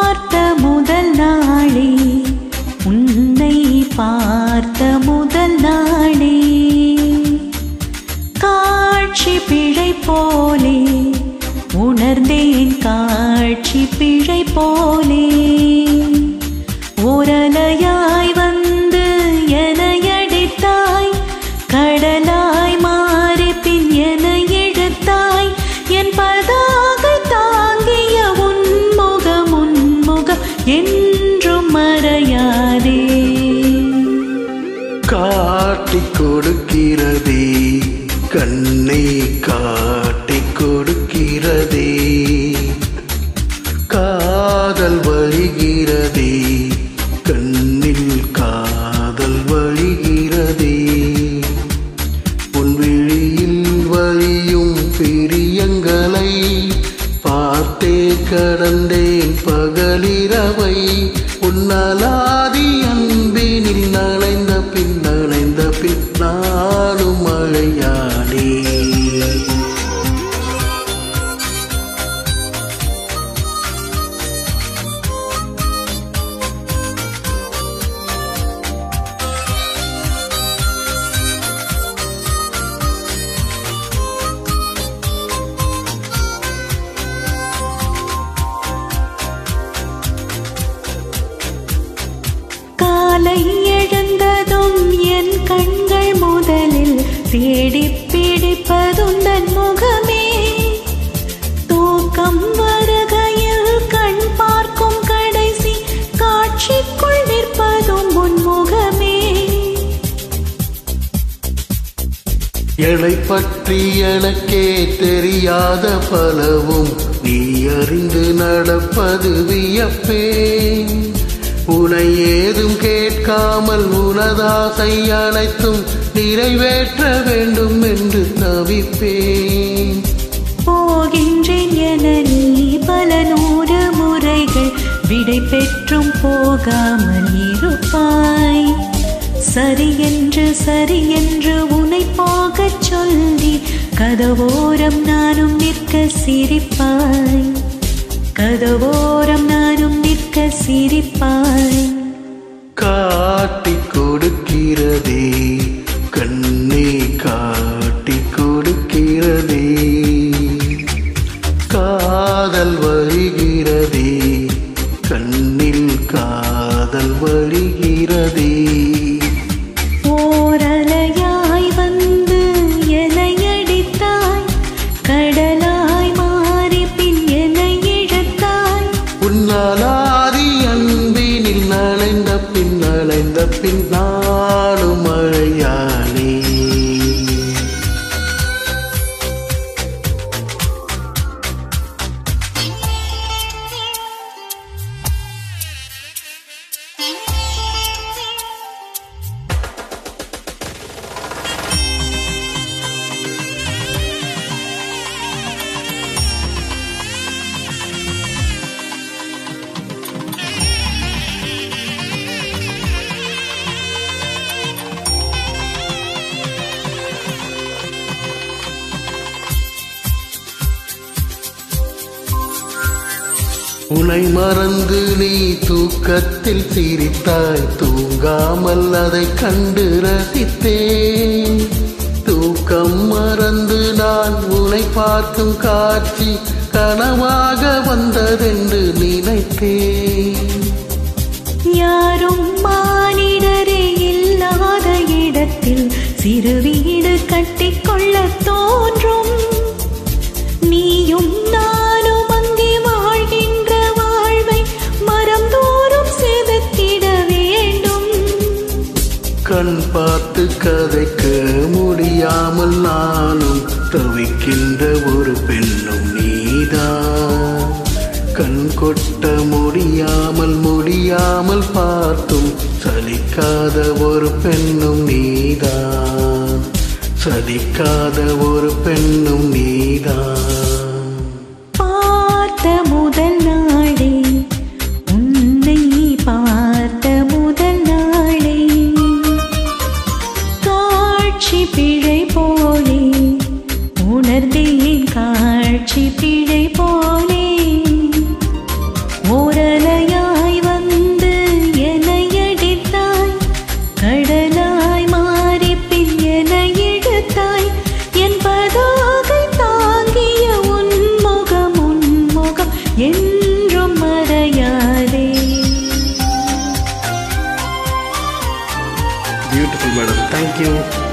பார்த்த முதல் நாளே உன்னை பார்த்த முதல் நாளே காட்சி பிழை போலே உணர்ந்தேன் காட்சி பிழை போலே ஓரலையாய் வந்து எனையடித்தாய் கடலாய் மாறி பின் என எடுத்தாய் என் பதாகை தாங்கிய உன்முகம் உன்முகம் என்றும் மறையாதே காட்டிக் கொடுக்கிறதே கண்ணை காட்டிக் கொடுக்கிறதே காதல் வழிகிறதே கண்ணில் காதல் வழிகிறதே உன் விழியில் வழியும் பிரியங்களை பார்த்தே கடந்தேன் பகலிரவை உன்னலாதி அன்பினில் நனைந்த பின் நனைந்த பின் நானும் மழையானே காலை எழுந்ததும் என் கண்கள் முதலில் தேடி பிடிப்பதுந்தன் முகமே தூக்கம் வருகையில் கண் பார்க்கும் கடைசி காட்சிக்குள் நிற்பதும் உன் முகமே என்னை பற்றி எனக்கே தெரியாத பலவும் நீ அறிந்து நடப்பது வியப்பே உனை ஏதும் கேட்காமல் உனதாசை அனைத்தும் நிறைவேற்ற வேண்டும் என்று தவிப்பேன் போகின்றேன் என நீ பல நூறு முறைகள் விடை பெற்றும் போகாமல் இருப்பாய் சரி என்று சரி என்று உன்னை போகச் சொல்லி கதவோரம் நானும் நிற்க சிரிப்பாய் கதவோரம் நானும் நிற்க சிரிப்பாய் காட்டிக் கொடுக்கிறதே கண்ணே காட்டிக் கொடுக்கிறதே காதல் வருகிறதே கண்ணில் காதல் வழிகிறதே ஓரலையாய் வந்து என்னை அடித்தாய் கடலாய் மாறி பின் என்னை இழுத்தாய் உன்னாலாதி அன்பினில் நனைந்த பின் நனைந்த பின் நானும் மழையானே உனை மறந்து நீ தூக்கத்தில் சிரித்தாய் தூங்காமல் அதை கண்டு ரசித்தேன் தூக்கம் மறந்து நான் உன்னை பார்க்கும் காட்சி கனவாக வந்ததென்று நினைத்தேன் யாரும் மானிடரே இல்லாத இடத்தில் சிறு வீடு கட்டிக்கொள்ள தோன்றும் நீயும் நானும் அங்கே வாழ்கின்ற வாழ்வை மரம் தோறும் செதுக்கிட வேண்டும் கண் பார்த்து கதைக்க முடியாமல் நானும் தவிக்கின்ற ஒரு பெண்ணும் நீதான் கண் கொட்ட முடியாமல் முடியாமல் பார்த்தும் சலிக்காத ஒரு பெண்ணும் நீதான் சலிக்காத ஒரு பெண்ணும் நீதான் பார்த்த முதல் நாளே உன்னை பார்த்த முதல் நாளே காட்சி பிழை போலே உணர்ந்தேன் காட்சி பிழை போலே ஓரலை என்றும் மறையாதே பியூட்டிஃபுல் மேடம் தேங்க்யூ